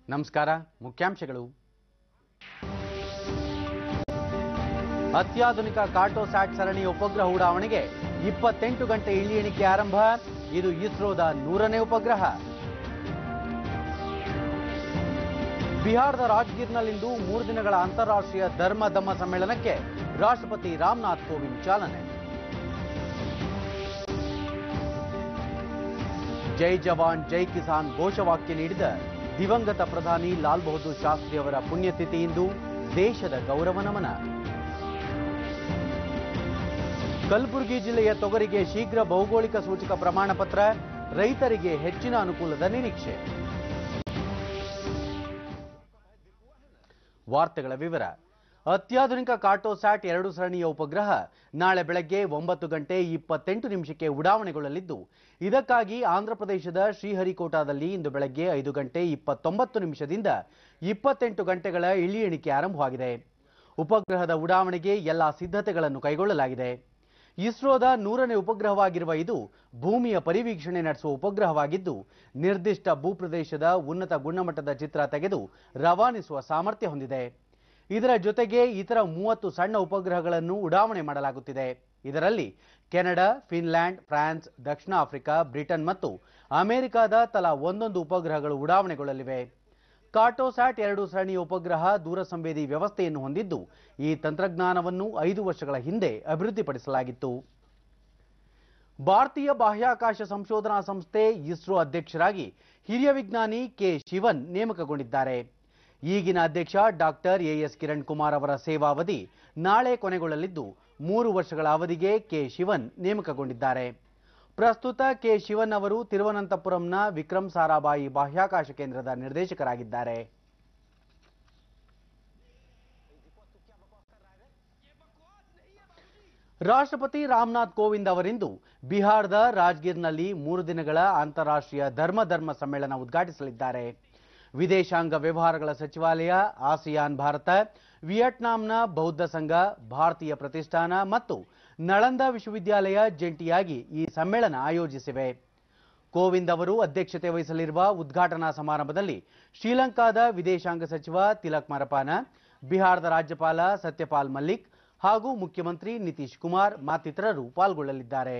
ನಮಸ್ಕಾರ ಮುಖ್ಯಾಂಶಗಳು ಅತ್ಯಾಧುನಿಕ ಕಾರ್ಟೋಸ್ಯಾಟ್ ಸರಣಿ ಉಪಗ್ರಹ ಉಡಾವಣೆಗೆ ಇಪ್ಪತ್ತೆಂಟು ಗಂಟೆ ಇಳಿ ಎಣಿಕೆ ಆರಂಭ ಇದು ಇಸ್ರೋದ ನೂರನೇ ಉಪಗ್ರಹ ಬಿಹಾರದ ರಾಜ್ಗೀರ್ನಲ್ಲಿಂದು ಮೂರು ದಿನಗಳ ಅಂತಾರಾಷ್ಟ್ರೀಯ ಧರ್ಮ ಧಮ್ಮ ಸಮ್ಮೇಳನಕ್ಕೆ ರಾಷ್ಟ್ರಪತಿ ರಾಮನಾಥ್ ಕೋವಿಂದ್ ಚಾಲನೆ ಜೈ ಜವಾನ್ ಜೈ ಕಿಸಾನ್ ಘೋಷವಾಕ್ಯ ನೀಡಿದ ದಿವಂಗತ ಪ್ರಧಾನಿ ಲಾಲ್ ಬಹದ್ದೂರ್ ಶಾಸ್ತ್ರಿ ಅವರ ಪುಣ್ಯತಿಥಿ ಇಂದು ದೇಶದ ಗೌರವ ನಮನ ಕಲಬುರಗಿ ಜಿಲ್ಲೆಯ ತೊಗರಿಗೆ ಶೀಘ್ರ ಭೌಗೋಳಿಕ ಸೂಚಕ ಪ್ರಮಾಣ ಪತ್ರ ರೈತರಿಗೆ ಹೆಚ್ಚಿನ ಅನುಕೂಲದ ನಿರೀಕ್ಷೆ ವಾರ್ತೆಗಳ ವಿವರ ಅತ್ಯಾಧುನಿಕ ಕಾರ್ಟೋಸ್ಯಾಟ್ ಎರಡು ಸರಣಿಯ ಉಪಗ್ರಹ ನಾಳೆ ಬೆಳಗ್ಗೆ ಒಂಬತ್ತು ಗಂಟೆ ಇಪ್ಪತ್ತೆಂಟು ನಿಮಿಷಕ್ಕೆ ಉಡಾವಣೆಗೊಳ್ಳಲಿದ್ದು ಇದಕ್ಕಾಗಿ ಆಂಧ್ರಪ್ರದೇಶದ ಶ್ರೀಹರಿಕೋಟಾದಲ್ಲಿ ಇಂದು ಬೆಳಗ್ಗೆ ಐದು ಗಂಟೆ ಇಪ್ಪತ್ತೊಂಬತ್ತು ನಿಮಿಷದಿಂದ ಇಪ್ಪತ್ತೆಂಟು ಗಂಟೆಗಳ ಇಳಿ ಎಣಿಕೆ ಆರಂಭವಾಗಿದೆ ಉಪಗ್ರಹದ ಉಡಾವಣೆಗೆ ಎಲ್ಲ ಸಿದ್ಧತೆಗಳನ್ನು ಕೈಗೊಳ್ಳಲಾಗಿದೆ ಇಸ್ರೋದ ನೂರನೇ ಉಪಗ್ರಹವಾಗಿರುವ ಇದು ಭೂಮಿಯ ಪರಿವೀಕ್ಷಣೆ ನಡೆಸುವ ಉಪಗ್ರಹವಾಗಿದ್ದು ನಿರ್ದಿಷ್ಟ ಭೂಪ್ರದೇಶದ ಉನ್ನತ ಗುಣಮಟ್ಟದ ಚಿತ್ರ ತೆಗೆದು ರವಾನಿಸುವ ಸಾಮರ್ಥ್ಯ ಹೊಂದಿದೆ ಇದರ ಜೊತೆಗೆ ಇತರ ಮೂವತ್ತು ಸಣ್ಣ ಉಪಗ್ರಹಗಳನ್ನು ಉಡಾವಣೆ ಮಾಡಲಾಗುತ್ತಿದೆ ಇದರಲ್ಲಿ ಕೆನಡಾ ಫಿನ್ಲ್ಯಾಂಡ್ ಫ್ರಾನ್ಸ್ ದಕ್ಷಿಣ ಆಫ್ರಿಕಾ ಬ್ರಿಟನ್ ಮತ್ತು ಅಮೆರಿಕದ ತಲಾ ಒಂದೊಂದು ಉಪಗ್ರಹಗಳು ಉಡಾವಣೆಗೊಳ್ಳಲಿವೆ ಕಾರ್ಟೋಸ್ಯಾಟ್ ಎರಡು ಸರಣಿಯ ಉಪಗ್ರಹ ದೂರ ಸಂವೇದಿ ವ್ಯವಸ್ಥೆಯನ್ನು ಹೊಂದಿದ್ದು ಈ ತಂತ್ರಜ್ಞಾನವನ್ನು ಐದು ವರ್ಷಗಳ ಹಿಂದೆ ಅಭಿವೃದ್ಧಿಪಡಿಸಲಾಗಿತ್ತು ಭಾರತೀಯ ಬಾಹ್ಯಾಕಾಶ ಸಂಶೋಧನಾ ಸಂಸ್ಥೆ ಇಸ್ರೋ ಅಧ್ಯಕ್ಷರಾಗಿ ಹಿರಿಯ ವಿಜ್ಞಾನಿ ಕೆ ಶಿವನ್ ನೇಮಕಗೊಂಡಿದ್ದಾರೆ ಈಗಿನ ಅಧ್ಯಕ್ಷ ಡಾಕ್ಟರ್ ಎಎಸ್ ಕಿರಣ್ ಕುಮಾರ್ ಅವರ ಸೇವಾವಧಿ ನಾಳೆ ಕೊನೆಗೊಳ್ಳಲಿದ್ದು ಮೂರು ವರ್ಷಗಳ ಅವಧಿಗೆ ಕೆ ಶಿವನ್ ನೇಮಕಗೊಂಡಿದ್ದಾರೆ ಪ್ರಸ್ತುತ ಕೆ ಶಿವನ್ ಅವರು ತಿರುವನಂತಪುರಂನ ವಿಕ್ರಮ್ ಸಾರಾಭಾಯಿ ಬಾಹ್ಯಾಕಾಶ ಕೇಂದ್ರದ ನಿರ್ದೇಶಕರಾಗಿದ್ದಾರೆ ರಾಷ್ಟ್ರಪತಿ ರಾಮನಾಥ್ ಕೋವಿಂದ್ ಅವರಿಂದು ಬಿಹಾರದ ರಾಜ್ಗೀರ್ನಲ್ಲಿ ಮೂರು ದಿನಗಳ ಅಂತಾರಾಷ್ಟ್ರೀಯ ಧರ್ಮ ಧರ್ಮ ಸಮ್ಮೇಳನ ಉದ್ಘಾಟಿಸಲಿದ್ದಾರೆ ವಿದೇಶಾಂಗ ವ್ಯವಹಾರಗಳ ಸಚಿವಾಲಯ ಆಸಿಯಾನ್ ಭಾರತ ವಿಯೆಟ್ನಾಂನ ಬೌದ್ಧ ಸಂಘ ಭಾರತೀಯ ಪ್ರತಿಷ್ಠಾನ ಮತ್ತು ನಳಂದ ವಿಶ್ವವಿದ್ಯಾಲಯ ಜಂಟಿಯಾಗಿ ಈ ಸಮ್ಮೇಳನ ಆಯೋಜಿಸಿವೆ ಕೋವಿಂದ್ ಅವರು ಅಧ್ಯಕ್ಷತೆ ವಹಿಸಲಿರುವ ಉದ್ಘಾಟನಾ ಸಮಾರಂಭದಲ್ಲಿ ಶ್ರೀಲಂಕಾದ ವಿದೇಶಾಂಗ ಸಚಿವ ತಿಲಕ್ ಮರಪಾನ ಬಿಹಾರದ ರಾಜ್ಯಪಾಲ ಸತ್ಯಪಾಲ್ ಮಲ್ಲಿಕ್ ಹಾಗೂ ಮುಖ್ಯಮಂತ್ರಿ ನಿತೀಶ್ ಕುಮಾರ್ ಮತ್ತಿತರರು ಪಾಲ್ಗೊಳ್ಳಲಿದ್ದಾರೆ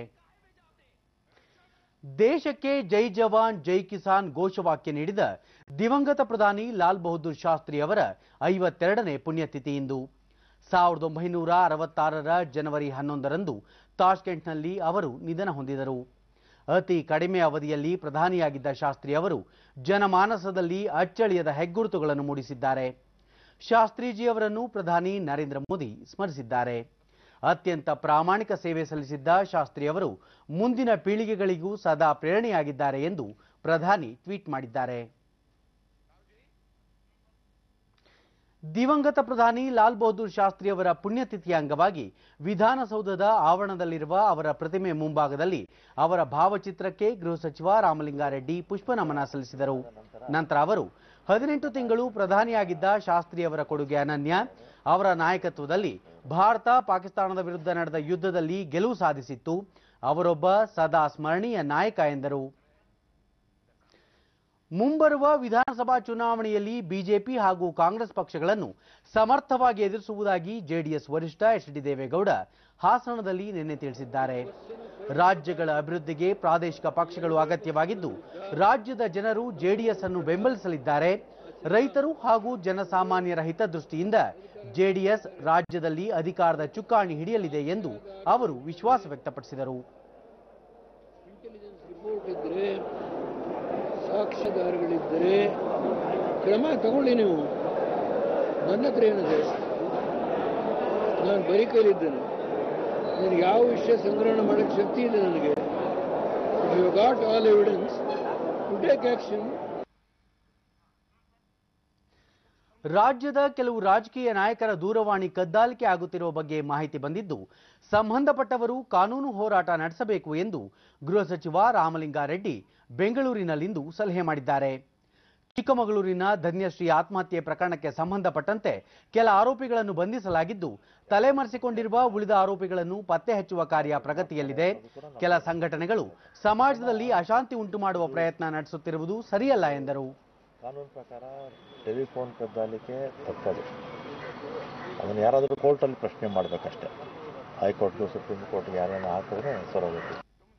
ದೇಶಕ್ಕೆ ಜೈ ಜವಾನ್ ಜೈ ಕಿಸಾನ್ ಘೋಷವಾಕ್ಯ ನೀಡಿದ ದಿವಂಗತ ಪ್ರಧಾನಿ ಲಾಲ್ ಬಹದ್ದೂರ್ ಶಾಸ್ತ್ರಿ ಅವರ ಐವತ್ತೆರಡನೇ ಪುಣ್ಯತಿಥಿ ಇಂದು ಸಾವಿರದ ಒಂಬೈನೂರ ಅರವತ್ತಾರರ ಜನವರಿ ಹನ್ನೊಂದರಂದು ತಾಷ್ಕೆಂಟ್ನಲ್ಲಿ ಅವರು ನಿಧನ ಹೊಂದಿದರು ಅತಿ ಕಡಿಮೆ ಅವಧಿಯಲ್ಲಿ ಪ್ರಧಾನಿಯಾಗಿದ್ದ ಶಾಸ್ತ್ರಿ ಅವರು ಜನಮಾನಸದಲ್ಲಿ ಅಚ್ಚಳಿಯದ ಹೆಗ್ಗುರುತುಗಳನ್ನು ಮೂಡಿಸಿದ್ದಾರೆ ಶಾಸ್ತ್ರೀಜಿ ಅವರನ್ನು ಪ್ರಧಾನಿ ನರೇಂದ್ರ ಮೋದಿ ಸ್ಮರಿಸಿದ್ದಾರೆ ಅತ್ಯಂತ ಪ್ರಾಮಾಣಿಕ ಸೇವೆ ಸಲ್ಲಿಸಿದ್ದ ಶಾಸ್ತ್ರಿ ಅವರು ಮುಂದಿನ ಪೀಳಿಗೆಗಳಿಗೂ ಸದಾ ಪ್ರೇರಣೆಯಾಗಿದ್ದಾರೆ ಎಂದು ಪ್ರಧಾನಿ ಟ್ವೀಟ್ ಮಾಡಿದ್ದಾರೆ ದಿವಂಗತ ಪ್ರಧಾನಿ ಲಾಲ್ ಬಹದ್ದೂರ್ ಶಾಸ್ತ್ರಿ ಅವರ ಪುಣ್ಯತಿಥಿಯ ಅಂಗವಾಗಿ ವಿಧಾನಸೌಧದ ಆವರಣದಲ್ಲಿರುವ ಅವರ ಪ್ರತಿಮೆ ಮುಂಭಾಗದಲ್ಲಿ ಅವರ ಭಾವಚಿತ್ರಕ್ಕೆ ಗೃಹ ಸಚಿವ ರಾಮಲಿಂಗಾರೆಡ್ಡಿ ಪುಷ್ಪನಮನ ಸಲ್ಲಿಸಿದರು ನಂತರ ಅವರು ಹದಿನೆಂಟು ತಿಂಗಳು ಪ್ರಧಾನಿಯಾಗಿದ್ದ ಶಾಸ್ತ್ರಿ ಅವರ ಕೊಡುಗೆ ಅನನ್ಯ ಅವರ ನಾಯಕತ್ವದಲ್ಲಿ ಭಾರತ ಪಾಕಿಸ್ತಾನದ ವಿರುದ್ಧ ನಡೆದ ಯುದ್ಧದಲ್ಲಿ ಗೆಲುವು ಸಾಧಿಸಿತ್ತು ಅವರೊಬ್ಬ ಸದಾ ಸ್ಮರಣೀಯ ನಾಯಕ ಎಂದರು ಮುಂಬರುವ ವಿಧಾನಸಭಾ ಚುನಾವಣೆಯಲ್ಲಿ ಬಿಜೆಪಿ ಹಾಗೂ ಕಾಂಗ್ರೆಸ್ ಪಕ್ಷಗಳನ್ನು ಸಮರ್ಥವಾಗಿ ಎದುರಿಸುವುದಾಗಿ ಜೆಡಿಎಸ್ ವರಿಷ್ಠ ಎಚ್ ಡಿ ದೇವೇಗೌಡ ಹಾಸನದಲ್ಲಿ ನಿನ್ನೆ ತಿಳಿಸಿದ್ದಾರೆ ರಾಜ್ಯಗಳ ಅಭಿವೃದ್ಧಿಗೆ ಪ್ರಾದೇಶಿಕ ಪಕ್ಷಗಳು ಅಗತ್ಯವಾಗಿದ್ದು ರಾಜ್ಯದ ಜನರು ಜೆಡಿಎಸ್ ಅನ್ನು ಬೆಂಬಲಿಸಲಿದ್ದಾರೆ ರೈತರು ಹಾಗೂ ಜನಸಾಮಾನ್ಯರ ಹಿತದೃಷ್ಟಿಯಿಂದ ಜೆಡಿಎಸ್ ರಾಜ್ಯದಲ್ಲಿ ಅಧಿಕಾರದ ಚುಕ್ಕಾಣಿ ಹಿಡಿಯಲಿದೆ ಎಂದು ಅವರು ವಿಶ್ವಾಸ ವ್ಯಕ್ತಪಡಿಸಿದರು ಇಂಟೆಲಿಜೆನ್ಸ್ ರಿಪೋರ್ಟ್ ಇದ್ದರೆ ಸಾಕ್ಷ್ಯಾಧಾರಗಳಿದ್ದರೆ ಕ್ರಮ ತಗೊಳ್ಳಿ ನೀವು ನನ್ನ ಹತ್ರ ಏನಿದೆ ನಾನು ಬರೀ ಕೈಲಿದ್ದೇನೆ ನನಗೆ ಯಾವ ವಿಷಯ ಸಂಗ್ರಹಣೆ ಮಾಡೋಕ್ಕೆ ಶಕ್ತಿ ಇದೆ ನನಗೆ you got all evidence to take action ರಾಜ್ಯದ ಕೆಲವು ರಾಜಕೀಯ ನಾಯಕರ ದೂರವಾಣಿ ಕದ್ದಾಲಿಕೆ ಆಗುತ್ತಿರುವ ಬಗ್ಗೆ ಮಾಹಿತಿ ಬಂದಿದ್ದು ಸಂಬಂಧಪಟ್ಟವರು ಕಾನೂನು ಹೋರಾಟ ನಡೆಸಬೇಕು ಎಂದು ಗೃಹ ಸಚಿವ ರಾಮಲಿಂಗಾರೆಡ್ಡಿ ಬೆಂಗಳೂರಿನಲ್ಲಿಂದು ಸಲಹೆ ಮಾಡಿದ್ದಾರೆ ಚಿಕ್ಕಮಗಳೂರಿನ ಧನ್ಯಶ್ರೀ ಆತ್ಮಹತ್ಯೆ ಪ್ರಕರಣಕ್ಕೆ ಸಂಬಂಧಪಟ್ಟಂತೆ ಕೆಲ ಆರೋಪಿಗಳನ್ನು ಬಂಧಿಸಲಾಗಿದ್ದು ತಲೆಮರೆಸಿಕೊಂಡಿರುವ ಉಳಿದ ಆರೋಪಿಗಳನ್ನು ಪತ್ತೆ ಹಚ್ಚುವ ಕಾರ್ಯ ಪ್ರಗತಿಯಲ್ಲಿದೆ ಕೆಲ ಸಂಘಟನೆಗಳು ಸಮಾಜದಲ್ಲಿ ಅಶಾಂತಿ ಉಂಟು ಮಾಡುವ ಪ್ರಯತ್ನ ನಡೆಸುತ್ತಿರುವುದು ಸರಿಯಲ್ಲ ಎಂದರು ಕಾನೂನು ಪ್ರಕಾರ ಟೆಲಿಫೋನ್ ಕದ್ದಾಲಿಕೆ ತಪ್ಪದು ಅದನ್ನು ಯಾರಾದರೂ ಕೋರ್ಟಲ್ಲಿ ಪ್ರಶ್ನೆ ಮಾಡಬೇಕಷ್ಟೆ ಹೈಕೋರ್ಟ್ಗೆ ಸುಪ್ರೀಂ ಕೋರ್ಟ್ಗೆ ಯಾರನ್ನ ಹಾಕಿದ್ರೆ ಸರೋಗುತ್ತೆ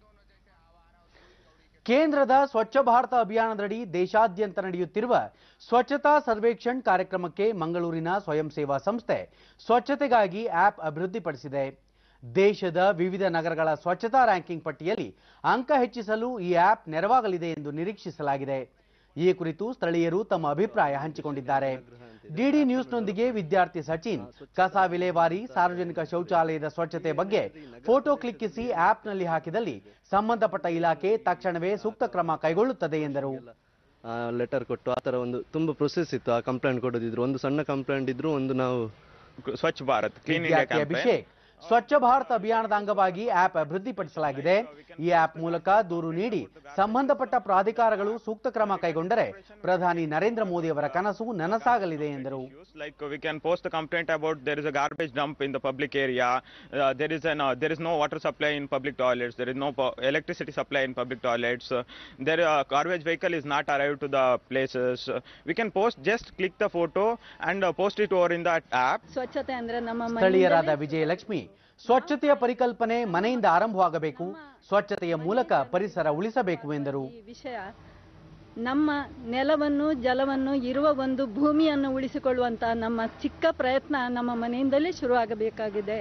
ಕೇಂದ್ರದ ಸ್ವಚ್ಛ ಭಾರತ ಅಭಿಯಾನದಡಿ ದೇಶಾದ್ಯಂತ ನಡೆಯುತ್ತಿರುವ ಸ್ವಚ್ಛತಾ ಸರ್ವೇಕ್ಷಣ್ ಕಾರ್ಯಕ್ರಮಕ್ಕೆ ಮಂಗಳೂರಿನ ಸ್ವಯಂ ಸೇವಾ ಸಂಸ್ಥೆ ಸ್ವಚ್ಛತೆಗಾಗಿ ಆಪ್ ಅಭಿವೃದ್ಧಿಪಡಿಸಿದೆ ದೇಶದ ವಿವಿಧ ನಗರಗಳ ಸ್ವಚ್ಛತಾ ರ್ಯಾಂಕಿಂಗ್ ಪಟ್ಟಿಯಲ್ಲಿ ಅಂಕ ಹೆಚ್ಚಿಸಲು ಈ ಆಪ್ ನೆರವಾಗಲಿದೆ ಎಂದು ನಿರೀಕ್ಷಿಸಲಾಗಿದೆ ಈ ಕುರಿತು ಸ್ಥಳೀಯರು ತಮ್ಮ ಅಭಿಪ್ರಾಯ ಹಂಚಿಕೊಂಡಿದ್ದಾರೆ ಡಿಡಿ ನ್ಯೂಸ್ನೊಂದಿಗೆ ವಿದ್ಯಾರ್ಥಿ ಸಚಿನ್ ಕಸ ವಿಲೇವಾರಿ ಸಾರ್ವಜನಿಕ ಶೌಚಾಲಯದ ಸ್ವಚ್ಛತೆ ಬಗ್ಗೆ ಫೋಟೋ ಕ್ಲಿಕ್ಕಿಸಿ ಆಪ್ನಲ್ಲಿ ಹಾಕಿದಲ್ಲಿ ಸಂಬಂಧಪಟ್ಟ ಇಲಾಖೆ ತಕ್ಷಣವೇ ಸೂಕ್ತ ಕ್ರಮ ಕೈಗೊಳ್ಳುತ್ತದೆ ಎಂದರು ಲೆಟರ್ ಕೊಟ್ಟು ಆ ಥರ ಒಂದು ತುಂಬ ಪ್ರೊಸೆಸ್ ಇತ್ತು ಆ ಕಂಪ್ಲೇಂಟ್ ಕೊಡೋದಿದ್ರು ಒಂದು ಸಣ್ಣ ಕಂಪ್ಲೇಂಟ್ ಇದ್ರು ಒಂದು ನಾವು ಸ್ವಚ್ಛ ಭಾರತ್ ಕ್ಲೀನ್ ಇಂಡಿಯಾ ವಿದ್ಯಾರ್ಥಿ ಅಭಿಷೇಕ್ ಸ್ವಚ್ಛ ಭಾರತ ಅಭಿಯಾನದ ಅಂಗವಾಗಿ ಆಪ್ ಅಭಿವೃದ್ಧಿಪಡಿಸಲಾಗಿದೆ ಈ ಆಪ್ ಮೂಲಕ ದೂರು ನೀಡಿ ಸಂಬಂಧಪಟ್ಟ ಪ್ರಾಧಿಕಾರಗಳು ಸೂಕ್ತ ಕ್ರಮ ಕೈಗೊಂಡರೆ ಪ್ರಧಾನಿ ನರೇಂದ್ರ ಮೋದಿ ಅವರ ಕನಸು ನನಸಾಗಲಿದೆ ಎಂದರು like we can post a complaint about there is a garbage dump in the public area uh, there is an uh, there is no water supply in public toilets there is no po- electricity supply in public toilets uh, there uh, garbage vehicle is not arrived to the places uh, we can post just click the photo and uh, post it over in that app ಸ್ವಚ್ಛತೆ ಅಂದ್ರೆ ನಮ್ಮ ಸ್ಥಳೀಯರಾದ ಮನೆಯಿಂದಲೇ ವಿಜಯಲಕ್ಷ್ಮಿ ಸ್ವಚ್ಛತೆಯ ಪರಿಕಲ್ಪನೆ ಮನೆಯಿಂದ ಆರಂಭವಾಗಬೇಕು ಸ್ವಚ್ಛತೆಯ ಮೂಲಕ ಪರಿಸರ ಉಳಿಸಬೇಕು ಎಂದರು ಈ ವಿಷಯ ನಮ್ಮ ನೆಲವನ್ನು ಜಲವನ್ನು ಇರುವ ಒಂದು ಭೂಮಿಯನ್ನು ಉಳಿಸಿಕೊಳ್ಳುವಂತ ನಮ್ಮ ಚಿಕ್ಕ ಪ್ರಯತ್ನ ನಮ್ಮ ಮನೆಯಿಂದಲೇ ಶುರುವಾಗಬೇಕಾಗಿದೆ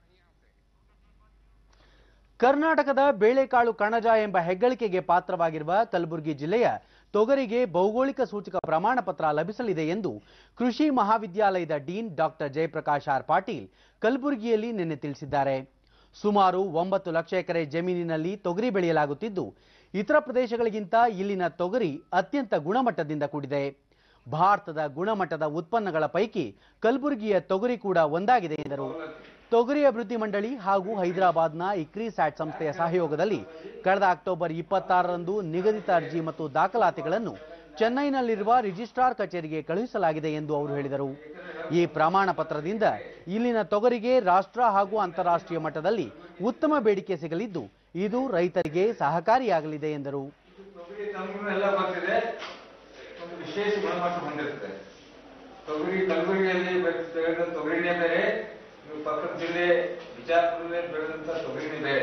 ಕರ್ನಾಟಕದ ಬೇಳೆಕಾಳು ಕಣಜ ಎಂಬ ಹೆಗ್ಗಳಿಕೆಗೆ ಪಾತ್ರವಾಗಿರುವ ಕಲಬುರಗಿ ಜಿಲ್ಲೆಯ ತೊಗರಿಗೆ ಭೌಗೋಳಿಕ ಸೂಚಕ ಪ್ರಮಾಣ ಪತ್ರ ಲಭಿಸಲಿದೆ ಎಂದು ಕೃಷಿ ಮಹಾವಿದ್ಯಾಲಯದ dean doctor Jayaprakash R Patil ಕಲಬುರಗಿಯಲ್ಲಿ ನಿನ್ನೆ ತಿಳಿಸಿದ್ದಾರೆ ಸುಮಾರು ಒಂಬತ್ತು ಲಕ್ಷ ಎಕರೆ ಜಮೀನಿನಲ್ಲಿ ತೊಗರಿ ಬೆಳೆಯಲಾಗುತ್ತಿದ್ದು ಇತರ ಪ್ರದೇಶಗಳಿಗಿಂತ ಇಲ್ಲಿನ ತೊಗರಿ ಅತ್ಯಂತ ಗುಣಮಟ್ಟದಿಂದ ಕೂಡಿದೆ ಭಾರತದ ಗುಣಮಟ್ಟದ ಉತ್ಪನ್ನಗಳ ಪೈಕಿ ಕಲಬುರಗಿಯ ತೊಗರಿ ಕೂಡ ಒಂದಾಗಿದೆ ಎಂದರು ತೊಗರಿ ಅಭಿವೃದ್ಧಿ ಮಂಡಳಿ ಹಾಗೂ ಹೈದರಾಬಾದ್ನ ಇಕ್ರಿ ಸ್ಯಾಟ್ ಸಂಸ್ಥೆಯ ಸಹಯೋಗದಲ್ಲಿ ಕಳೆದ ಅಕ್ಟೋಬರ್ ಇಪ್ಪತ್ತಾರರಂದು ನಿಗದಿತ ಅರ್ಜಿ ಮತ್ತು ದಾಖಲಾತಿಗಳನ್ನು ಚೆನ್ನೈನಲ್ಲಿರುವ ರಿಜಿಸ್ಟ್ರಾರ್ ಕಚೇರಿಗೆ ಕಳುಹಿಸಲಾಗಿದೆ ಎಂದು ಅವರು ಹೇಳಿದರು ಈ ಪ್ರಮಾಣ ಪತ್ರದಿಂದ ಇಲ್ಲಿನ ತೊಗರಿಗೆ ರಾಷ್ಟ್ರ ಹಾಗೂ ಅಂತಾರಾಷ್ಟ್ರೀಯ ಮಟ್ಟದಲ್ಲಿ ಉತ್ತಮ ಬೇಡಿಕೆ ಸಿಗಲಿದ್ದು ಇದು ರೈತರಿಗೆ ಸಹಕಾರಿಯಾಗಲಿದೆ ಎಂದರು ತೊಗರಿ ತಮಗೆಲ್ಲ ಗೊತ್ತಿದೆ ಒಂದು ವಿಶೇಷ ಗುಣಮಟ್ಟ ಹೊಂದಿರುತ್ತೆ ತೊಗರಿ ಕಲಬುರಗಿಯಲ್ಲಿ ಬೆಳೆದ ತೊಗರಿನೇ ಬೇರೆ ನೀವು ಪಕ್ಕದ ಜಿಲ್ಲೆ ಬಿಜಾಪುರದಲ್ಲಿ ಬೆಳೆದಂತ ತೊಗರಿನೇ ಬೇರೆ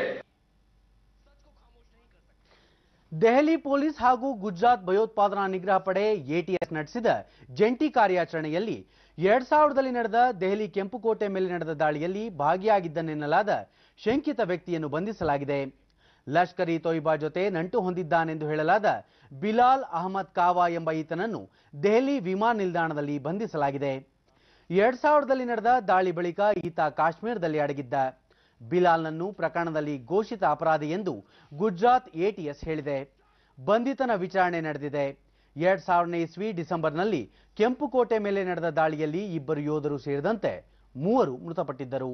ದೆಹಲಿ ಪೊಲೀಸ್ ಹಾಗೂ ಗುಜರಾತ್ ಭಯೋತ್ಪಾದನಾ ನಿಗ್ರಹ ಪಡೆ ಎಟಿಎಸ್ ನಡೆಸಿದ ಜಂಟಿ ಕಾರ್ಯಾಚರಣೆಯಲ್ಲಿ ಎರಡ್ ಸಾವಿರದಲ್ಲಿ ನಡೆದ ದೆಹಲಿ ಕೆಂಪುಕೋಟೆ ಮೇಲೆ ನಡೆದ ದಾಳಿಯಲ್ಲಿ ಭಾಗಿಯಾಗಿದ್ದನೆನ್ನಲಾದ ಶಂಕಿತ ವ್ಯಕ್ತಿಯನ್ನು ಬಂಧಿಸಲಾಗಿದೆ ಲಷ್ಕರ್ ಇ ತೊಯ್ಬಾ ಜೊತೆ ನಂಟು ಹೊಂದಿದ್ದಾನೆಂದು ಹೇಳಲಾದ ಬಿಲಾಲ್ ಅಹಮದ್ ಕಾವಾ ಎಂಬ ಈತನನ್ನು ದೆಹಲಿ ವಿಮಾನ ನಿಲ್ದಾಣದಲ್ಲಿ ಬಂಧಿಸಲಾಗಿದೆ ಎರಡ್ ಸಾವಿರದಲ್ಲಿ ನಡೆದ ದಾಳಿ ಬಳಿಕ ಈತ ಕಾಶ್ಮೀರದಲ್ಲಿ ಅಡಗಿದ್ದ ಬಿಲಾಲ್ನನ್ನು ಪ್ರಕರಣದಲ್ಲಿ ಘೋಷಿತ ಅಪರಾಧಿ ಎಂದು ಗುಜರಾತ್ ಎಟಿಎಸ್ ಹೇಳಿದೆ ಬಂಧಿತನ ವಿಚಾರಣೆ ನಡೆದಿದೆ ಎರಡ್ ಸಾವಿರನೇ ಇಸ್ವಿ ಡಿಸೆಂಬರ್ನಲ್ಲಿ ಕೆಂಪುಕೋಟೆ ಮೇಲೆ ನಡೆದ ದಾಳಿಯಲ್ಲಿ ಇಬ್ಬರು ಯೋಧರು ಸೇರಿದಂತೆ ಮೂವರು ಮೃತಪಟ್ಟಿದ್ದರು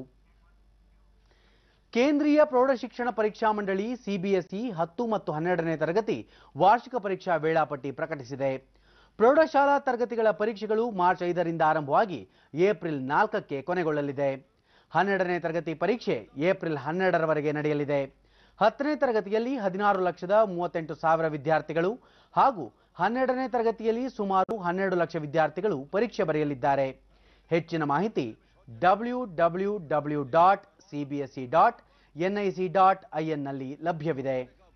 ಕೇಂದ್ರೀಯ ಪ್ರೌಢಶಿಕ್ಷಣ ಪರೀಕ್ಷಾ ಮಂಡಳಿ ಸಿಬಿಎಸ್ಇ ಹತ್ತು ಮತ್ತು ಹನ್ನೆರಡನೇ ತರಗತಿ ವಾರ್ಷಿಕ ಪರೀಕ್ಷಾ ವೇಳಾಪಟ್ಟಿ ಪ್ರಕಟಿಸಿದೆ ಪ್ರೌಢಶಾಲಾ ತರಗತಿಗಳ ಪರೀಕ್ಷೆಗಳು ಮಾರ್ಚ್ ಐದರಿಂದ ಆರಂಭವಾಗಿ ಏಪ್ರಿಲ್ ನಾಲ್ಕಕ್ಕೆ ಕೊನೆಗೊಳ್ಳಲಿದೆ ಹನ್ನೆರಡನೇ ತರಗತಿ ಪರೀಕ್ಷೆ ಏಪ್ರಿಲ್ ಹನ್ನೆರಡರವರೆಗೆ ನಡೆಯಲಿದೆ ಹತ್ತನೇ ತರಗತಿಯಲ್ಲಿ ಹದಿನಾರು ಲಕ್ಷದ ಮೂವತ್ತೆಂಟು ಸಾವಿರ ವಿದ್ಯಾರ್ಥಿಗಳು ಹಾಗೂ ಹನ್ನೆರಡನೇ ತರಗತಿಯಲ್ಲಿ ಸುಮಾರು ಹನ್ನೆರಡು ಲಕ್ಷ ವಿದ್ಯಾರ್ಥಿಗಳು ಪರೀಕ್ಷೆ ಬರೆಯಲಿದ್ದಾರೆ ಹೆಚ್ಚಿನ ಮಾಹಿತಿ W W W dot CBSE dot NIC dot ಐಎನ್ನಲ್ಲಿ ಲಭ್ಯವಿದೆ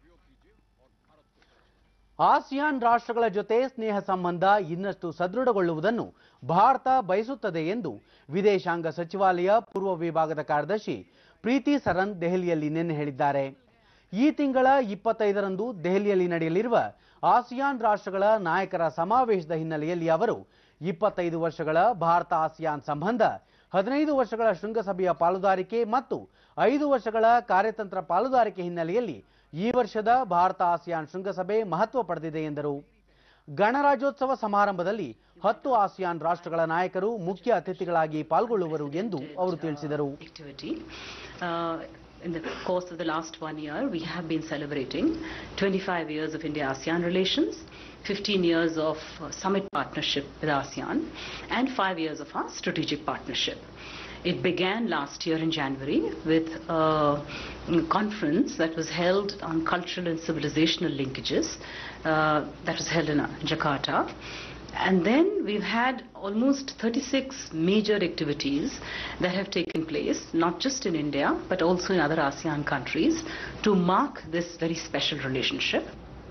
ಆಸಿಯಾನ್ ರಾಷ್ಟ್ರಗಳ ಜೊತೆ ಸ್ನೇಹ ಸಂಬಂಧ ಇನ್ನಷ್ಟು ಸದೃಢಗೊಳ್ಳುವುದನ್ನು ಭಾರತ ಬಯಸುತ್ತದೆ ಎಂದು ವಿದೇಶಾಂಗ ಸಚಿವಾಲಯ ಪೂರ್ವ ವಿಭಾಗದ ಕಾರ್ಯದರ್ಶಿ ಪ್ರೀತಿ ಸರನ್ ದೆಹಲಿಯಲ್ಲಿ ನಿನ್ನೆ ಹೇಳಿದ್ದಾರೆ ಈ ತಿಂಗಳ ಇಪ್ಪತ್ತೈದರಂದು ದೆಹಲಿಯಲ್ಲಿ ನಡೆಯಲಿರುವ ಆಸಿಯಾನ್ ರಾಷ್ಟ್ರಗಳ ನಾಯಕರ ಸಮಾವೇಶದ ಹಿನ್ನೆಲೆಯಲ್ಲಿ ಅವರು ಇಪ್ಪತ್ತೈದು ವರ್ಷಗಳ ಭಾರತ ಆಸಿಯಾನ್ ಸಂಬಂಧ ಹದಿನೈದು ವರ್ಷಗಳ ಶೃಂಗಸಭೆಯ ಪಾಲುದಾರಿಕೆ ಮತ್ತು ಐದು ವರ್ಷಗಳ ಕಾರ್ಯತಂತ್ರ ಪಾಲುದಾರಿಕೆ ಹಿನ್ನೆಲೆಯಲ್ಲಿ ಈ ವರ್ಷದ ಭಾರತ ಆಸಿಯಾನ್ ಶೃಂಗಸಭೆ ಮಹತ್ವ ಪಡೆದಿದೆ ಎಂದರು ಗಣರಾಜ್ಯೋತ್ಸವ ಸಮಾರಂಭದಲ್ಲಿ ಹತ್ತು ಆಸಿಯಾನ್ ರಾಷ್ಟ್ರಗಳ ನಾಯಕರು ಮುಖ್ಯ ಅತಿಥಿಗಳಾಗಿ ಪಾಲ್ಗೊಳ್ಳುವರು ಎಂದು ಅವರು ತಿಳಿಸಿದರು activity. Uh, in the course of the last one year, we have been celebrating 25 years of India-ASEAN relations, 15 years of uh, summit partnership with ASEAN, and five years of our strategic partnership. It began last year in January with a conference that was held on cultural and civilizational linkages uh, that was held in uh, Jakarta. And then we've had almost 36 major activities that have taken place, not just in India, but also in other ASEAN countries, to mark this very special relationship.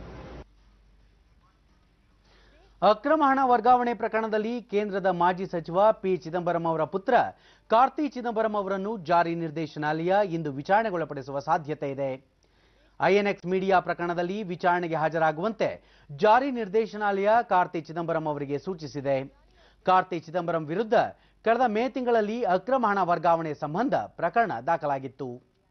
ಅಕ್ರಮ ಹಣ ವರ್ಗಾವಣೆ ಪ್ರಕರಣದಲ್ಲಿ ಕೇಂದ್ರದ ಮಾಜಿ ಸಚಿವ P Chidambaram ಅವರ ಪುತ್ರ ಕಾರ್ತಿ ಚಿದಂಬರಂ ಅವರನ್ನು ಜಾರಿ ನಿರ್ದೇಶನಾಲಯ ಇಂದು ವಿಚಾರಣೆಗೊಳಪಡಿಸುವ ಸಾಧ್ಯತೆ ಇದೆ ಐಎನ್ಎಕ್ಸ್ ಮೀಡಿಯಾ ಪ್ರಕರಣದಲ್ಲಿ ವಿಚಾರಣೆಗೆ ಹಾಜರಾಗುವಂತೆ ಜಾರಿ ನಿರ್ದೇಶನಾಲಯ ಕಾರ್ತಿ ಚಿದಂಬರಂ ಅವರಿಗೆ ಸೂಚಿಸಿದೆ ಕಾರ್ತಿ ಚಿದಂಬರಂ ವಿರುದ್ಧ ಕಳೆದ ಮೇ ತಿಂಗಳಲ್ಲಿ ಅಕ್ರಮ ಹಣ ವರ್ಗಾವಣೆ ಸಂಬಂಧ ಪ್ರಕರಣ ದಾಖಲಾಗಿತ್ತು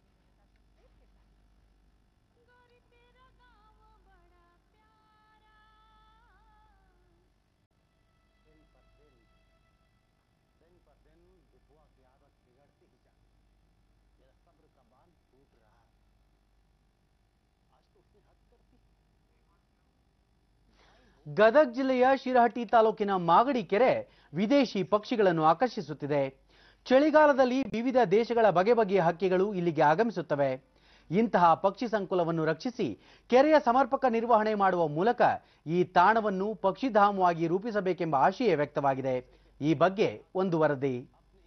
ಗದಗ್ ಜಿಲ್ಲೆಯ ಶಿರಹಟ್ಟಿ ತಾಲೂಕಿನ ಮಾಗಡಿ ಕೆರೆ ವಿದೇಶಿ ಪಕ್ಷಿಗಳನ್ನು ಆಕರ್ಷಿಸುತ್ತಿದೆ ಚಳಿಗಾಲದಲ್ಲಿ ವಿವಿಧ ದೇಶಗಳ ಬಗೆ ಬಗೆಯ ಹಕ್ಕಿಗಳು ಇಲ್ಲಿಗೆ ಆಗಮಿಸುತ್ತವೆ ಇಂತಹ ಪಕ್ಷಿ ಸಂಕುಲವನ್ನು ರಕ್ಷಿಸಿ ಕೆರೆಯ ಸಮರ್ಪಕ ನಿರ್ವಹಣೆ ಮಾಡುವ ಮೂಲಕ ಈ ತಾಣವನ್ನು ಪಕ್ಷಿಧಾಮವಾಗಿ ರೂಪಿಸಬೇಕೆಂಬ ಆಶಯ ವ್ಯಕ್ತವಾಗಿದೆ ಈ ಬಗ್ಗೆ ಒಂದು ವರದಿ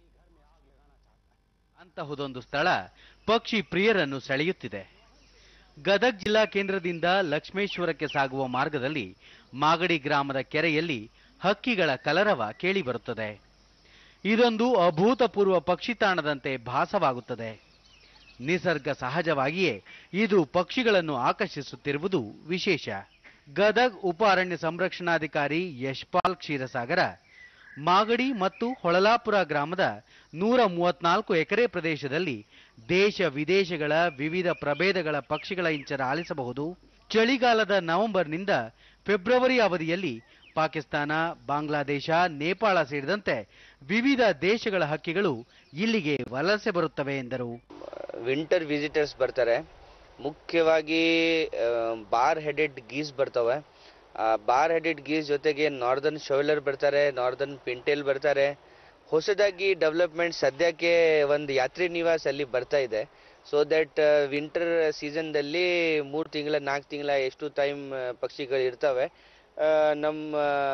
ಅಂತಹುದೊಂದು ಸ್ಥಳ ಪಕ್ಷಿ ಪ್ರಿಯರನ್ನು ಸೆಳೆಯುತ್ತಿದೆ ಗದಗ್ ಜಿಲ್ಲಾ ಕೇಂದ್ರದಿಂದ ಲಕ್ಷ್ಮೇಶ್ವರಕ್ಕೆ ಸಾಗುವ ಮಾರ್ಗದಲ್ಲಿ ಮಾಗಡಿ ಗ್ರಾಮದ ಕೆರೆಯಲ್ಲಿ ಹಕ್ಕಿಗಳ ಕಲರವ ಕೇಳಿಬರುತ್ತದೆ ಇದೊಂದು ಅಭೂತಪೂರ್ವ ಪಕ್ಷಿ ತಾಣದಂತೆ ಭಾಸವಾಗುತ್ತದೆ ನಿಸರ್ಗ ಸಹಜವಾಗಿಯೇ ಇದು ಪಕ್ಷಿಗಳನ್ನು ಆಕರ್ಷಿಸುತ್ತಿರುವುದು ವಿಶೇಷ ಗದಗ್ ಉಪ ಅರಣ್ಯ ಸಂರಕ್ಷಣಾಧಿಕಾರಿ ಯಶ್ಪಾಲ್ ಕ್ಷೀರಸಾಗರ ಮಾಗಡಿ ಮತ್ತು ಹೊಳಲಾಪುರ ಗ್ರಾಮದ ನೂರ ಮೂವತ್ನಾಲ್ಕು ಎಕರೆ ಪ್ರದೇಶದಲ್ಲಿ ದೇಶ ವಿದೇಶಗಳ ವಿವಿಧ ಪ್ರಭೇದಗಳ ಪಕ್ಷಿಗಳ ಇಂಚರ ಆಲಿಸಬಹುದು ಚಳಿಗಾಲದ ನವೆಂಬರ್ನಿಂದ ಫೆಬ್ರವರಿ ಅವಧಿಯಲ್ಲಿ ಪಾಕಿಸ್ತಾನ ಬಾಂಗ್ಲಾದೇಶ ನೇಪಾಳ ಸೇರಿದಂತೆ ವಿವಿಧ ದೇಶಗಳ ಹಕ್ಕಿಗಳು ಇಲ್ಲಿಗೆ ವಲಸೆ ಬರುತ್ತವೆ ಎಂದರು ವಿಂಟರ್ ವಿಸಿಟರ್ಸ್ ಬರ್ತಾರೆ ಮುಖ್ಯವಾಗಿ ಬಾರ್ ಹೆಡೆಡ್ ಗೀಸ್ ಬರ್ತವೆ ಬಾರ್ ಹೆಡೆಡ್ ಗೀಸ್ ಜೊತೆಗೆ ನಾರ್ದರ್ನ್ ಶೋಲರ್ ಬರ್ತಾರೆ ನಾರ್ದರ್ನ್ ಪಿಂಟೇಲ್ ಬರ್ತಾರೆ ಹೊಸದಾಗಿ ಡೆವಲಪ್ಮೆಂಟ್ ಸದ್ಯಕ್ಕೆ ಒಂದು ಯಾತ್ರಿ ನಿವಾಸ್ ಅಲ್ಲಿ ಬರ್ತಾ ಇದೆ ಸೊ ದಟ್ ವಿಂಟರ್ ಸೀಸನ್ದಲ್ಲಿ ಮೂರು ತಿಂಗಳ ನಾಲ್ಕು ತಿಂಗಳ ಎಷ್ಟು ಟೈಮ್ ಪಕ್ಷಿಗಳು ಇರ್ತವೆ ಆ, ನಮ್ಮ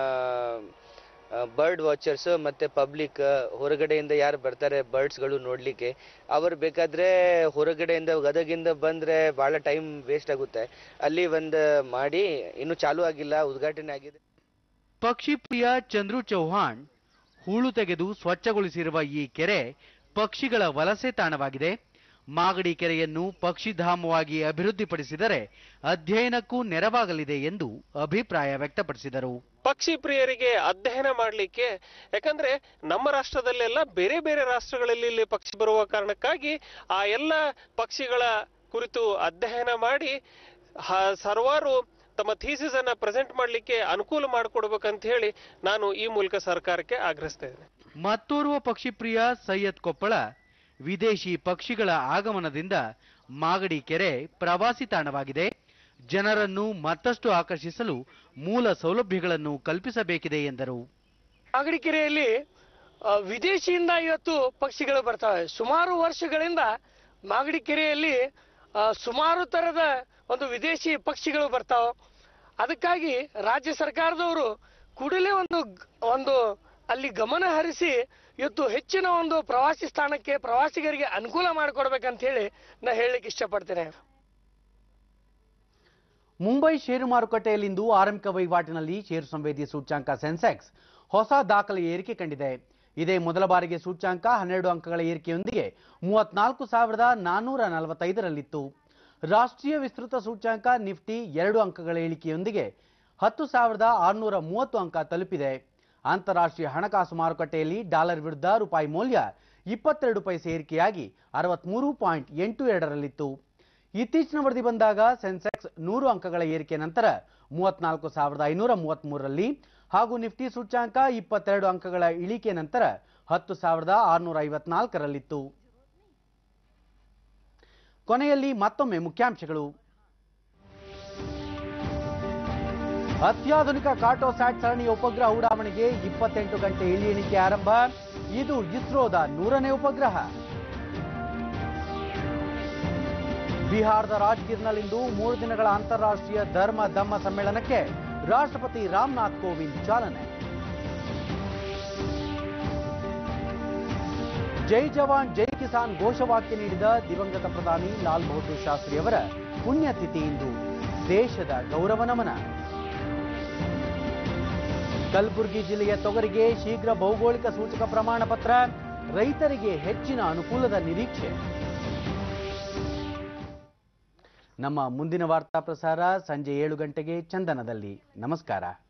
ಬರ್ಡ್ ವಾಚರ್ಸ್ ಮತ್ತೆ ಪಬ್ಲಿಕ್ ಹೊರಗಡೆಯಿಂದ ಯಾರು ಬರ್ತಾರೆ ಬರ್ಡ್ಸ್ಗಳು ನೋಡ್ಲಿಕ್ಕೆ ಅವರು ಬೇಕಾದ್ರೆ ಹೊರಗಡೆಯಿಂದ ಗದಗಿಂದ ಬಂದ್ರೆ ಬಹಳ ಟೈಮ್ ವೇಸ್ಟ್ ಆಗುತ್ತೆ ಅಲ್ಲಿ ಒಂದು ಮಾಡಿ ಇನ್ನು ಚಾಲು ಆಗಿಲ್ಲ ಉದ್ಘಾಟನೆ ಆಗಿದೆ ಪಕ್ಷಿ ಪ್ರಿಯ ಚಂದ್ರು ಚೌಹಾಣ್ ಹೂಳು ತೆಗೆದು ಸ್ವಚ್ಛಗೊಳಿಸಿರುವ ಈ ಕೆರೆ ಪಕ್ಷಿಗಳ ವಲಸೆ ತಾಣವಾಗಿದೆ ಮಾಗಡಿ ಕೆರೆಯನ್ನು ಪಕ್ಷಿಧಾಮವಾಗಿ ಅಭಿವೃದ್ಧಿಪಡಿಸಿದರೆ ಅಧ್ಯಯನಕ್ಕೂ ನೆರವಾಗಲಿದೆ ಎಂದು ಅಭಿಪ್ರಾಯ ವ್ಯಕ್ತಪಡಿಸಿದರು ಪಕ್ಷಿ ಪ್ರಿಯರಿಗೆ ಅಧ್ಯಯನ ಮಾಡಲಿಕ್ಕೆ ಯಾಕಂದ್ರೆ ನಮ್ಮ ರಾಷ್ಟ್ರದಲ್ಲೆಲ್ಲ ಬೇರೆ ಬೇರೆ ರಾಷ್ಟ್ರಗಳಲ್ಲಿ ಇಲ್ಲಿ ಪಕ್ಷಿ ಬರುವ ಕಾರಣಕ್ಕಾಗಿ ಆ ಎಲ್ಲ ಪಕ್ಷಿಗಳ ಕುರಿತು ಅಧ್ಯಯನ ಮಾಡಿ ಹ- ಸರ್ವಾರು ತಮ್ಮ ಥೀಸಿಸ್ ಅನ್ನ ಪ್ರೆಸೆಂಟ್ ಮಾಡಲಿಕ್ಕೆ ಅನುಕೂಲ ಮಾಡಿಕೊಡ್ಬೇಕಂತ ಹೇಳಿ ನಾನು ಈ ಮೂಲಕ ಸರ್ಕಾರಕ್ಕೆ ಆಗ್ರಹಿಸ್ತಾ ಇದ್ದೇನೆ ಮತ್ತೋರ್ವ ಪಕ್ಷಿ ಪ್ರಿಯ ಸೈಯದ್ ಕೊಪ್ಪಳ ವಿದೇಶಿ ಪಕ್ಷಿಗಳ ಆಗಮನದಿಂದ ಮಾಗಡಿ ಕೆರೆ ಪ್ರವಾಸಿ ತಾಣವಾಗಿದೆ ಜನರನ್ನು ಮತ್ತಷ್ಟು ಆಕರ್ಷಿಸಲು ಮೂಲ ಸೌಲಭ್ಯಗಳನ್ನು ಕಲ್ಪಿಸಬೇಕಿದೆ ಎಂದರು ಮಾಗಡಿಕೆರೆಯಲ್ಲಿ ಆ, ವಿದೇಶಿಯಿಂದ ಇವತ್ತು ಪಕ್ಷಿಗಳು ಬರ್ತವೆ ಸುಮಾರು ವರ್ಷಗಳಿಂದ ಮಾಗಡಿ ಕೆರೆಯಲ್ಲಿ ಆ, ಸುಮಾರು ತರದ ಒಂದು ವಿದೇಶಿ ಪಕ್ಷಿಗಳು ಬರ್ತಾವೆ ಅದಕ್ಕಾಗಿ ರಾಜ್ಯ ಸರ್ಕಾರದವರು ಕೂಡಲೇ ಒಂದು ಗ್- ಒಂದು ಅಲ್ಲಿ ಗಮನ ಹರಿಸಿ ಇವತ್ತು ಹೆಚ್ಚಿನ ಒಂದು ಪ್ರವಾಸಿ ಸ್ಥಾನಕ್ಕೆ ಪ್ರವಾಸಿಗರಿಗೆ ಅನುಕೂಲ ಮಾಡಿಕೊಡ್ಬೇಕಂತ ಹೇಳಿ ನಾ ಹೇಳಲಿಕ್ಕೆ ಇಷ್ಟಪಡ್ತೇನೆ ಮುಂಬೈ ಷೇರು ಮಾರುಕಟ್ಟೆಯಲ್ಲಿಂದು ಆರಂಭಿಕ ವಹಿವಾಟಿನಲ್ಲಿ ಷೇರು ಸಂವೇದಿ ಸೂಚ್ಯಾಂಕ ಸೆನ್ಸೆಕ್ಸ್ ಹೊಸ ದಾಖಲೆ ಏರಿಕೆ ಕಂಡಿದೆ ಇದೇ ಮೊದಲ ಬಾರಿಗೆ ಸೂಚ್ಯಾಂಕ ಹನ್ನೆರಡು ಅಂಕಗಳ ಏರಿಕೆಯೊಂದಿಗೆ ಮೂವತ್ನಾಲ್ಕು ಸಾವಿರದ ನಾನ್ನೂರ ನಲವತ್ತೈದರಲ್ಲಿತ್ತು ರಾಷ್ಟ್ರೀಯ ವಿಸ್ತೃತ ಸೂಚ್ಯಾಂಕ ನಿಫ್ಟಿ ಎರಡು ಅಂಕಗಳ ಇಳಿಕೆಯೊಂದಿಗೆ ಹತ್ತು ಸಾವಿರದ ಆರುನೂರ ಮೂವತ್ತು ಅಂಕ ತಲುಪಿದೆ ಅಂತಾರಾಷ್ಟ್ರೀಯ ಹಣಕಾಸು ಮಾರುಕಟ್ಟೆಯಲ್ಲಿ ಡಾಲರ್ ವಿರುದ್ಧ ರೂಪಾಯಿ ಮೌಲ್ಯ ಇಪ್ಪತ್ತೆರಡು ಪೈಸೆ ಏರಿಕೆಯಾಗಿ ಅರವತ್ಮೂರು ಪಾಯಿಂಟ್ ಎಂಟು ಎರಡರಲ್ಲಿತ್ತು ಇತ್ತೀಚಿನ ವರದಿ ಬಂದಾಗ ಸೆನ್ಸೆಕ್ಸ್ ನೂರು ಅಂಕಗಳ ಏರಿಕೆ ನಂತರ ಮೂವತ್ನಾಲ್ಕು ಸಾವಿರದ ಐನೂರ ಮೂವತ್ಮೂರರಲ್ಲಿ ಹಾಗೂ ನಿಫ್ಟಿ ಸೂಚ್ಯಾಂಕ ಇಪ್ಪತ್ತೆರಡು ಅಂಕಗಳ ಇಳಿಕೆ ನಂತರ ಹತ್ತು ಸಾವಿರದ ಆರುನೂರ ಐವತ್ನಾಲ್ಕರಲ್ಲಿತ್ತು ಕೊನೆಯಲ್ಲಿ ಮತ್ತೊಮ್ಮೆ ಮುಖ್ಯಾಂಶಗಳು ಅತ್ಯಾಧುನಿಕ ಕಾರ್ಟೋಸ್ಯಾಟ್ ಸರಣಿಯ ಉಪಗ್ರಹ ಉಡಾವಣೆಗೆ ಇಪ್ಪತ್ತೆಂಟು ಗಂಟೆ ಇಳಿ ಎಣಿಕೆ ಆರಂಭ ಇದು ಇಸ್ರೋದ ನೂರನೇ ಉಪಗ್ರಹ ಬಿಹಾರದ ರಾಜ್ಗಿರ್ನಲ್ಲಿಂದು ಮೂರು ದಿನಗಳ ಅಂತಾರಾಷ್ಟ್ರೀಯ ಧರ್ಮ ಧಮ್ಮ ಸಮ್ಮೇಳನಕ್ಕೆ ರಾಷ್ಟ್ರಪತಿ ರಾಮನಾಥ್ ಕೋವಿಂದ್ ಚಾಲನೆ ಜೈ ಜವಾನ್ ಜೈ ಕಿಸಾನ್ ಘೋಷವಾಕ್ಯ ನೀಡಿದ ದಿವಂಗತ ಪ್ರಧಾನಿ ಲಾಲ್ ಬಹದ್ದೂರ್ ಶಾಸ್ತ್ರಿ ಅವರ ಪುಣ್ಯತಿಥಿ ಇಂದು ದೇಶದ ಗೌರವ ನಮನ ಕಲಬುರಗಿ ಜಿಲ್ಲೆಯ ತೊಗರಿಗೆ ಶೀಘ್ರ ಭೌಗೋಳಿಕ ಸೂಚಕ ಪ್ರಮಾಣ ಪತ್ರ ರೈತರಿಗೆ ಹೆಚ್ಚಿನ ಅನುಕೂಲದ ನಿರೀಕ್ಷೆ ನಮ್ಮ ಮುಂದಿನ ವಾರ್ತಾ ಪ್ರಸಾರ ಸಂಜೆ ಏಳು ಗಂಟೆಗೆ ಚಂದನದಲ್ಲಿ ನಮಸ್ಕಾರ